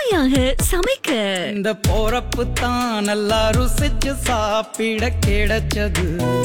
சுவையாக சமைக்க இந்த போறப்பு தான் நல்லா ருசிச்சு சாப்பிட கிடைச்சது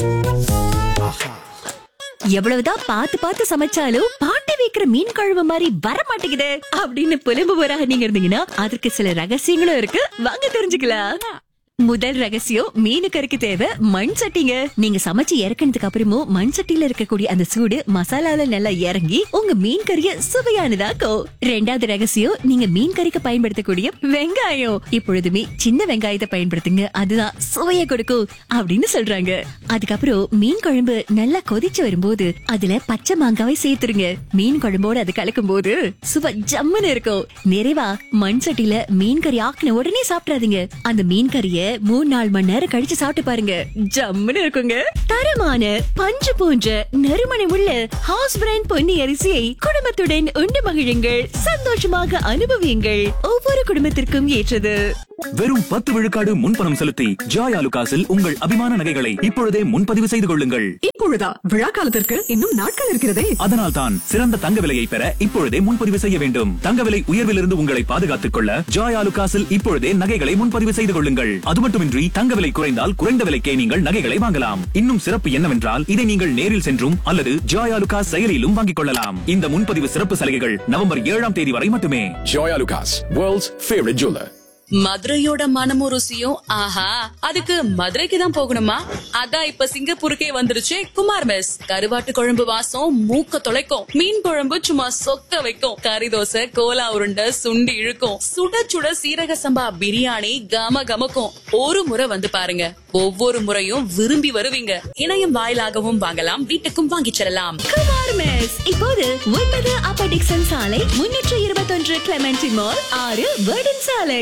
எவ்வளவுதான் பார்த்து பார்த்து சமைச்சாலும் பாட்டி வைக்கிற மீன் குழம்பு மாதிரி வர மாட்டேங்குது அப்படின்னு புலம்புவராக நீங்க இருந்தீங்கன்னா அதற்கு சில ரகசியங்களும் இருக்கு வாங்க தெரிஞ்சுக்கலாம் முதல் ரகசியம் மீனுக்கறிக்கு தேவை மண் சட்டிங்க நீங்க சமைச்சு இறக்கினதுக்கு அப்புறமும் மண் சட்டியில இருக்கக்கூடிய அந்த சூடு மசாலால நல்லா இறங்கி உங்க மீன் கறிய சுவையானதாக்கும் ரெண்டாவது ரகசியம் நீங்க மீன் கறிக்கு பயன்படுத்தக்கூடிய வெங்காயம் இப்பொழுதுமே சின்ன வெங்காயத்தை பயன்படுத்துங்க அதுதான் சுவையை கொடுக்கும் அப்படின்னு சொல்றாங்க அதுக்கப்புறம் மீன் குழம்பு நல்லா கொதிச்சு வரும்போது அதுல பச்சை மாங்காவை சேர்த்துருங்க மீன் குழம்போட அது கலக்கும் போது சுவை ஜம்முன்னு இருக்கும் நிறைவா மண் சட்டியில மீன் கறி ஆக்கின உடனே சாப்பிடாதீங்க அந்த மீன் கறிய மூணு நாலு மணி நேரம் கழிச்சு சாப்பிட்டு பாருங்க ஜம்முன்னு இருக்குங்க தரமான பஞ்சு போன்ற நறுமணம் உள்ள ஹவுஸ் பிராண்ட் பொன்னி அரிசியை குடும்பத்துடன் உண்டு மகிழுங்கள் சந்தோஷமாக அனுபவியுங்கள் ஒவ்வொரு குடும்பத்திற்கும் ஏற்றது வெறும் பத்து விழுக்காடு முன்பணம் செலுத்தி ஜாய் ஆலுகாஸில் உங்கள் அபிமான நகைகளை இப்பொழுதே முன்பதிவு செய்து கொள்ளுங்கள் இப்பொழுதா விழா காலத்திற்கு இன்னும் நாட்கள் இருக்கிறதே அதனால் தான் சிறந்த தங்க விலையை பெற இப்பொழுதே முன்பதிவு செய்ய வேண்டும் தங்க விலை உயர்விலிருந்து உங்களை பாதுகாத்துக் கொள்ள ஜாய் ஆலுகாஸில் இப்பொழுதே நகைகளை முன்பதிவு செய்து கொள்ளுங்கள் அது மட்டுமின்றி தங்க விலை குறைந்தால் குறைந்த விலைக்கே நீங்கள் நகைகளை வாங்கலாம் இன்னும் சிறப்பு என்னவென்றால் இதை நீங்கள் நேரில் சென்றும் அல்லது ஜாய் ஆலுகாஸ் செயலியிலும் வாங்கிக் கொள்ளலாம் இந்த முன்பதிவு சிறப்பு சலுகைகள் நவம்பர் ஏழாம் தேதி வரை மட்டுமே Joy Lucas, world's favorite jeweler. மதுரையோட மனமும் ருசியும் ஆஹா அதுக்கு மதுரைக்கு தான் போகணுமா அதான் இப்ப சிங்கப்பூருக்கே வந்துருச்சு குமார் மெஸ் கருவாட்டு குழம்பு வாசம் மூக்க தொலைக்கும் மீன் குழம்பு சும்மா சொக்க வைக்கும் கறி தோசை கோலா உருண்டை சுண்டி இழுக்கும் சுட சுட சீரக சம்பா பிரியாணி கம கமக்கும் ஒரு முறை வந்து பாருங்க ஒவ்வொரு முறையும் விரும்பி வருவீங்க இணையம் வாயிலாகவும் வாங்கலாம் வீட்டுக்கும் வாங்கிச் செல்லலாம் குமார் மெஸ் இப்போது ஒன்பது அப்ப டிக்சன் சாலை முன்னூற்று இருபத்தொன்று கிளமென்சி மால் ஆறு வேர்டன் சாலை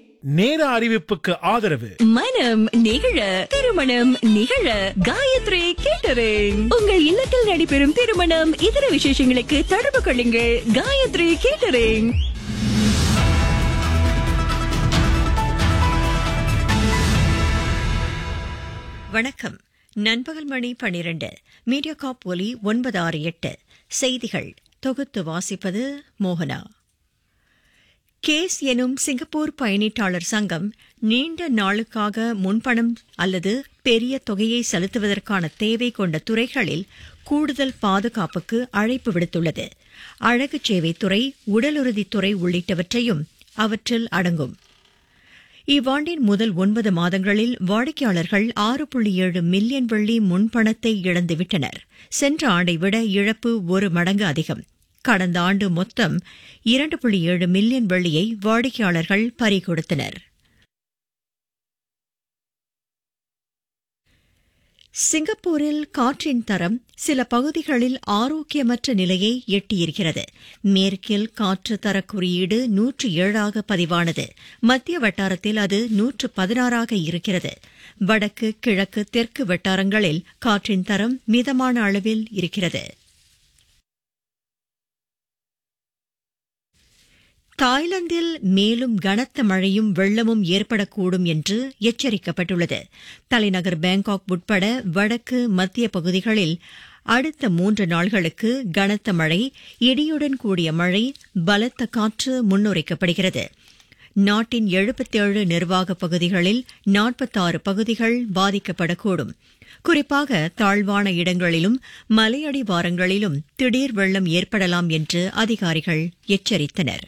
நேர அறிவிப்புக்கு ஆதரவு மனம் நிகழ திருமணம் நிகழ காயத்ரி கேட்டரிங் உங்கள் இல்லத்தில் நடைபெறும் திருமணம் இதர விசேஷங்களுக்கு தொடர்பு கொள்ளுங்கள் காயத்ரி கேட்டரிங் வணக்கம் நண்பகல் மணி பனிரெண்டு மீடியா காப் ஒலி ஒன்பது ஆறு எட்டு செய்திகள் தொகுத்து வாசிப்பது மோகனா கேஸ் எனும் சிங்கப்பூர் பயணீட்டாளர் சங்கம் நீண்ட நாளுக்காக முன்பணம் அல்லது பெரிய தொகையை செலுத்துவதற்கான தேவை கொண்ட துறைகளில் கூடுதல் பாதுகாப்புக்கு அழைப்பு விடுத்துள்ளது அழகு சேவைத்துறை உடலுறுதித்துறை உள்ளிட்டவற்றையும் அவற்றில் அடங்கும் இவ்வாண்டின் முதல் ஒன்பது மாதங்களில் வாடிக்கையாளர்கள் ஆறு புள்ளி ஏழு மில்லியன் வெள்ளி முன்பணத்தை இழந்துவிட்டனர் சென்ற ஆண்டை விட இழப்பு ஒரு மடங்கு அதிகம் கடந்த ஆண்டு மொத்தம் இரண்டு புள்ளி ஏழு மில்லியன் வெள்ளியை வாடிக்கையாளர்கள் பறிகொடுத்தனர் சிங்கப்பூரில் காற்றின் தரம் சில பகுதிகளில் ஆரோக்கியமற்ற நிலையை எட்டியிருக்கிறது மேற்கில் காற்று தர குறியீடு நூற்று ஏழாக பதிவானது மத்திய வட்டாரத்தில் அது நூற்று பதினாறாக இருக்கிறது வடக்கு கிழக்கு தெற்கு வட்டாரங்களில் காற்றின் தரம் மிதமான அளவில் இருக்கிறது தாய்லாந்தில் மேலும் கனத்த மழையும் வெள்ளமும் ஏற்படக்கூடும் என்று எச்சரிக்கப்பட்டுள்ளது தலைநகர் பேங்காக் உட்பட வடக்கு மத்திய பகுதிகளில் அடுத்த மூன்று நாள்களுக்கு கனத்த மழை இடியுடன் கூடிய மழை பலத்த காற்று முன்னுரைக்கப்படுகிறது நாட்டின் எழுபத்தேழு நிர்வாக பகுதிகளில் நாற்பத்தாறு பகுதிகள் பாதிக்கப்படக்கூடும் குறிப்பாக தாழ்வான இடங்களிலும் மலையடிவாரங்களிலும் திடீர் வெள்ளம் ஏற்படலாம் என்று அதிகாரிகள் எச்சரித்தனர்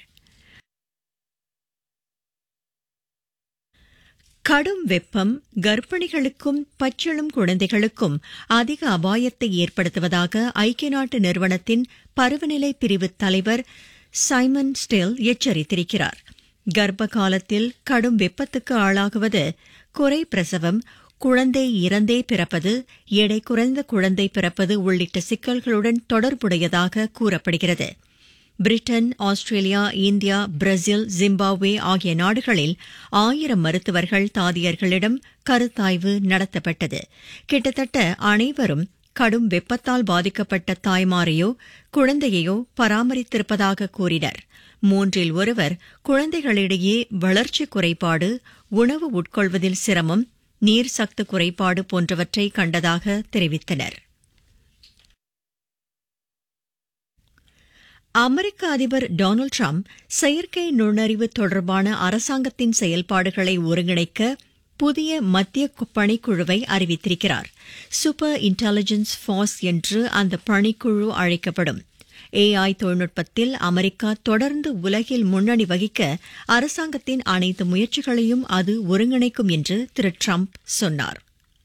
கடும் வெப்பம் கர்ப்பிணிகளுக்கும் பச்சிளம் குழந்தைகளுக்கும் அதிக அபாயத்தை ஏற்படுத்துவதாக ஐக்கிய நாட்டு நிறுவனத்தின் பருவநிலை பிரிவு தலைவர் சைமன் ஸ்டெல் எச்சரித்திருக்கிறார் கர்ப்ப காலத்தில் கடும் வெப்பத்துக்கு ஆளாகுவது குறை பிரசவம் குழந்தை இறந்தே பிறப்பது எடை குறைந்த குழந்தை பிறப்பது உள்ளிட்ட சிக்கல்களுடன் தொடர்புடையதாக கூறப்படுகிறது Britain Australia India Brazil Zimbabwe ஆகிய நாடுகளில் ஆயிரம் மருத்துவர்கள் தாதியர்களிடம் கருத்தாய்வு நடத்தப்பட்டது கிட்டத்தட்ட அனைவரும் கடும் வெப்பத்தால் பாதிக்கப்பட்ட தாய்மாரையோ குழந்தையையோ பராமரித்திருப்பதாக கூறினர் மூன்றில் ஒருவர் குழந்தைகளிடையே வளர்ச்சி குறைபாடு உணவு உட்கொள்வதில் சிரமம் நீர் சத்து குறைபாடு போன்றவற்றை கண்டதாக தெரிவித்தனர் அமெரிக்க அதிபர் டொனால்டு டிரம்ப் செயற்கை நுண்ணறிவு தொடர்பான அரசாங்கத்தின் செயல்பாடுகளை ஒருங்கிணைக்க புதிய மத்திய கு- பணிக்குழுவை அறிவித்திருக்கிறார் சூப்பர் இன்டெலிஜென்ஸ் ஃபோர்ஸ் என்று அந்த பணிக்குழு அழைக்கப்படும் ஏஐ தொழில்நுட்பத்தில் அமெரிக்கா தொடர்ந்து உலகில் முன்னணி வகிக்க அரசாங்கத்தின் அனைத்து முயற்சிகளையும் அது ஒருங்கிணைக்கும் என்று திரு ட்ரம்ப் சொன்னார்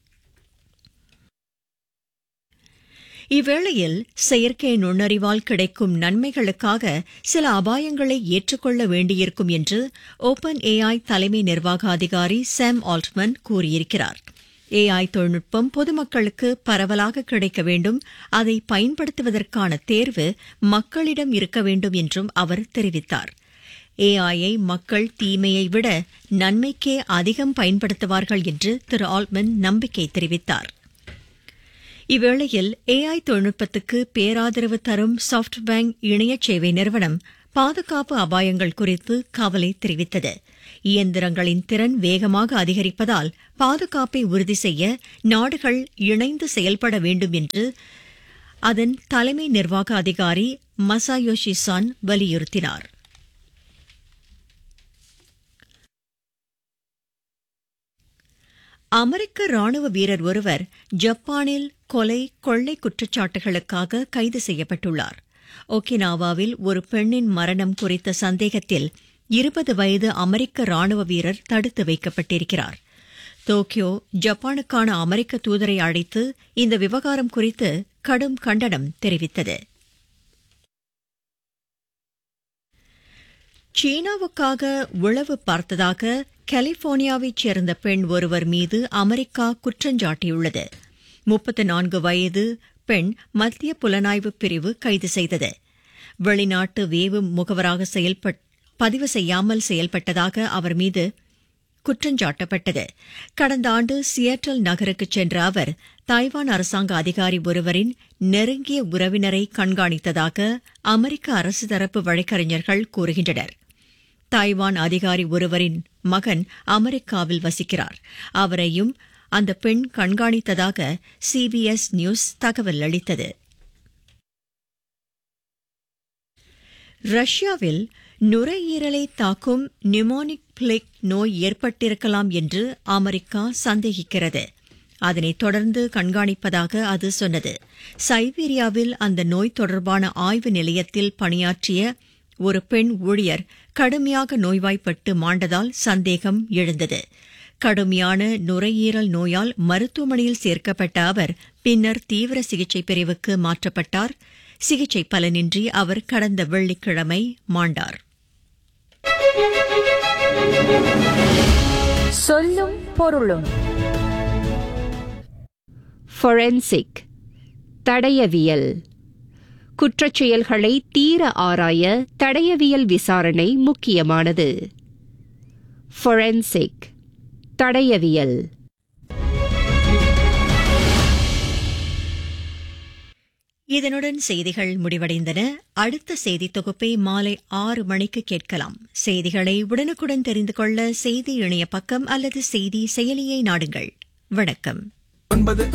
இவ்வேளையில் செயற்கை நுண்ணறிவால் கிடைக்கும் நன்மைகளுக்காக சில அபாயங்களை ஏற்றுக்கொள்ள வேண்டியிருக்கும் என்று ஓபன் ஏஐ தலைமை நிர்வாக அதிகாரி சாம் ஆல்ட்மன் கூறியிருக்கிறார் ஏஐ தொழில்நுட்பம் பொதுமக்களுக்கு பரவலாக கிடைக்க வேண்டும் அதை பயன்படுத்துவதற்கான தேர்வு மக்களிடம் இருக்க வேண்டும் என்றும் அவர் தெரிவித்தார் ஏஐயை மக்கள் தீமையை விட நன்மைக்கே அதிகம் பயன்படுத்துவார்கள் என்று திரு ஆல்ட்மன் நம்பிக்கை தெரிவித்தார் இவ்வேளையில் ஏஐ தொழில்நுட்பத்துக்கு பேராதரவு தரும் சாஃப்ட் பேங்க் இணைய சேவை நிறுவனம் பாதுகாப்பு அபாயங்கள் குறித்து கவலை தெரிவித்தது இயந்திரங்களின் திறன் வேகமாக அதிகரிப்பதால் பாதுகாப்பை உறுதி செய்ய நாடுகள் இணைந்து செயல்பட வேண்டும் என்று அதன் தலைமை நிர்வாக அதிகாரி மசாயோஷி சான் வலியுறுத்தினார் அமெரிக்க ராணுவ வீரர் ஒருவர் ஜப்பானில் கொலை கொள்ளை குற்றச்சாட்டுகளுக்காக கைது செய்யப்பட்டுள்ளார் ஒகினாவாவில் ஒரு பெண்ணின் மரணம் குறித்த சந்தேகத்தில் இருபது வயது அமெரிக்க ராணுவ வீரர் தடுத்து வைக்கப்பட்டிருக்கிறார் டோக்கியோ ஜப்பானுக்கான அமெரிக்க தூதரை அழைத்து இந்த விவகாரம் குறித்து கடும் கண்டனம் தெரிவித்தது சீனாவுக்காக உளவு பார்த்ததாக கலிபோர்னியாவைச் சேர்ந்த பெண் ஒருவர் மீது அமெரிக்கா குற்றஞ்சாட்டியுள்ளது முப்பத்து நான்கு வயது பெண் மத்திய புலனாய்வு பிரிவு கைது செய்தது வெளிநாட்டு வேவு முகவராக செயல்பட் பதிவு செய்யாமல் செயல்பட்டதாக அவர் மீது குற்றஞ்சாட்டப்பட்டது கடந்த ஆண்டு சியாட்டல் நகருக்கு சென்ற அவர் தாய்வான் அரசாங்க அதிகாரி ஒருவரின் நெருங்கிய உறவினரை கண்காணித்ததாக அமெரிக்க அரசு தரப்பு வழக்கறிஞர்கள் கூறுகின்றனர் தாய்வான் அதிகாரி ஒருவரின் மகன் அமெரிக்காவில் வசிக்கிறார் அவரையும் அந்த பெண் கண்காணித்ததாக சிபிஎஸ் நியூஸ் தகவல் அளித்தது ரஷ்யாவில் நுரையீரலை தாக்கும் நியூமோனிக் பிளேக் நோய் ஏற்பட்டிருக்கலாம் என்று அமெரிக்கா சந்தேகிக்கிறது அதனைத் தொடர்ந்து கண்காணிப்பதாக அது சொன்னது சைபீரியாவில் அந்த நோய் தொடர்பான ஆய்வு நிலையத்தில் பணியாற்றிய ஒரு பெண் ஊழியர் கடுமையாக நோய்வாய்ப்பட்டு மாண்டதால் சந்தேகம் எழுந்தது கடுமையான நுரையீரல் நோயால் மருத்துவமனையில் சேர்க்கப்பட்ட அவர் பின்னர் தீவிர சிகிச்சை பிரிவுக்கு மாற்றப்பட்டார் சிகிச்சை பலனின்றி அவர் கடந்த வெள்ளிக்கிழமை மாண்டார் சொல்லும் பொருளும் ஃபொரென்சிக் தடயவியல் குற்றச் செயல்களை தீர ஆராய தடயவியல் விசாரணை முக்கியமானது ஃபொரென்சிக் தடயவியல் இதனுடன் செய்திகள் முடிவடைந்தன அடுத்த செய்தி தொகுப்பை மாலை ஆறு மணிக்கு கேட்கலாம் செய்திகளை உடனுக்குடன் தெரிந்து கொள்ள செய்தி இணைய பக்கம் அல்லது செய்தி செயலியை நாடுங்கள் வணக்கம் ஒன்பது